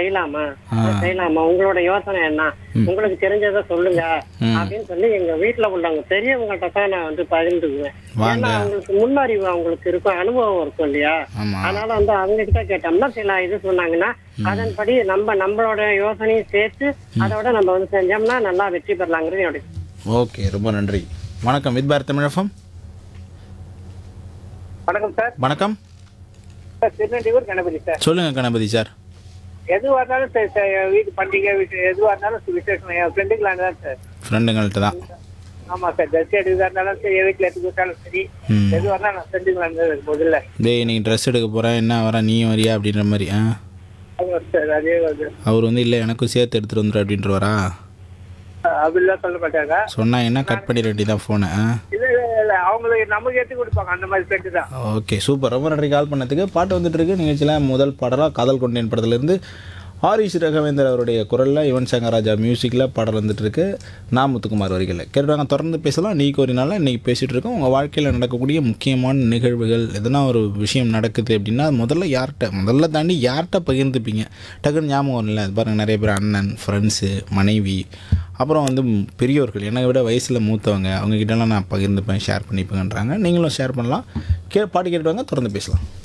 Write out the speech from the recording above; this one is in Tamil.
செய்யலாமா அதை செய்யலாமா உங்களோட யோசனை என்ன உங்களுக்கு தெரிஞ்சதை சொல்லுங்க அப்படின்னு சொல்லி எங்க வீட்டுல உள்ளவங்க பெரியவங்கள்ட்ட தான் நான் வந்து பகிர்ந்துக்குவேன் வாங்க. ஏன்னா அவங்களுக்கு முன்னறிவு அவங்களுக்கு இருக்கும் அனுபவம் இருக்கும் இல்லையா ஆமா அதனால வந்து அவங்க கிட்ட கேட்டோம்னா சில இது சொன்னாங்கன்னா அதன்படி நம்ம நம்மளோட யோசனையும் சேர்த்து அதோட நம்ம வந்து செஞ்சோம்னா நல்லா வெற்றி பெறலாங்கிறது என்னுடைய ஓகே ரொம்ப நன்றி வணக்கம் வித் பாரத் தமிழகம் வணக்கம் சார் வணக்கம் சார் திருநெல்வேலூர் கணபதி சார் சொல்லுங்க கணபதி சார் எதுவாக இருந்தாலும் சரி சார் என் வீட்டு பண்டிகை விஷயம் எதுவாக இருந்தாலும் விசேஷம் என் ஃப்ரெண்டுங்களான தான் சார் ஃப்ரெண்டுங்கள்ட்ட தான் ஆமாம் சார் ட்ரெஸ் எடுக்கிறதா இருந்தாலும் சரி என் வீட்டில் எடுத்து கொடுத்தாலும் சரி ம் எதுவாக இருந்தாலும் நான் ஃப்ரெண்டுங்களான முதல்ல டேய் இன்னைக்கு ட்ரெஸ் எடுக்க போகிறேன் என்ன வர நீயும் வரியா அப்படின்ற மாதிரி ஆ அது ஒரு சார் அதே வந்து அவர் வந்து இல்லை எனக்கும் சேர்த்து எடுத்துகிட்டு வந்துரு அப்படின்றவரா அப்படிலாம் சொல்ல மாட்டாங்க சொன்னா என்ன கட் பண்ணிட வேண்டியதான் ஃபோனை ஆ இல்லை இல்லை இல்லை அவங்களுக்கு நமக்கு எடுத்து கொடுப்பாங்க அந்த மாதிரி ஃப்ரெண்டு தான் ஓகே சூப்பர் ரொம்ப நன்றி கால் பண்ணதுக்கு பாட்டு வந்துட்டு இருக்கு நிகழ்ச்சியில் முதல் பாடலாக காதல் கொண்டேன் படத்துலேருந்து ஆரிஷ் ரகவேந்தர் அவருடைய குரலில் யுவன் சங்கர் ராஜா மியூசிக்கில் பாடல் வந்துட்டு இருக்கு நான் முத்துக்குமார் வரிகளில் கேட்டுவாங்க தொடர்ந்து பேசலாம் நீக்கு ஒரு நாள் இன்றைக்கி பேசிகிட்டு இருக்கோம் உங்கள் வாழ்க்கையில் நடக்கக்கூடிய முக்கியமான நிகழ்வுகள் எதனா ஒரு விஷயம் நடக்குது அப்படின்னா முதல்ல யார்கிட்ட முதல்ல தாண்டி யார்கிட்ட பகிர்ந்துப்பீங்க டக்குன்னு ஞாபகம் வரல அது பாருங்கள் நிறைய பேர் அண்ணன் ஃப்ரெண்ட்ஸு மனைவி அப்புறம் வந்து பெரியவர்கள் என்னை விட வயசில் மூத்தவங்க அவங்ககிட்டலாம் நான் பகிர்ந்துப்பேன் ஷேர் பண்ணிப்பேங்கன்றாங்க நீங்களும் ஷேர் பண்ணலாம் கே பாட்டு கேட்டுவாங்க தொடர்ந்து பேசலாம்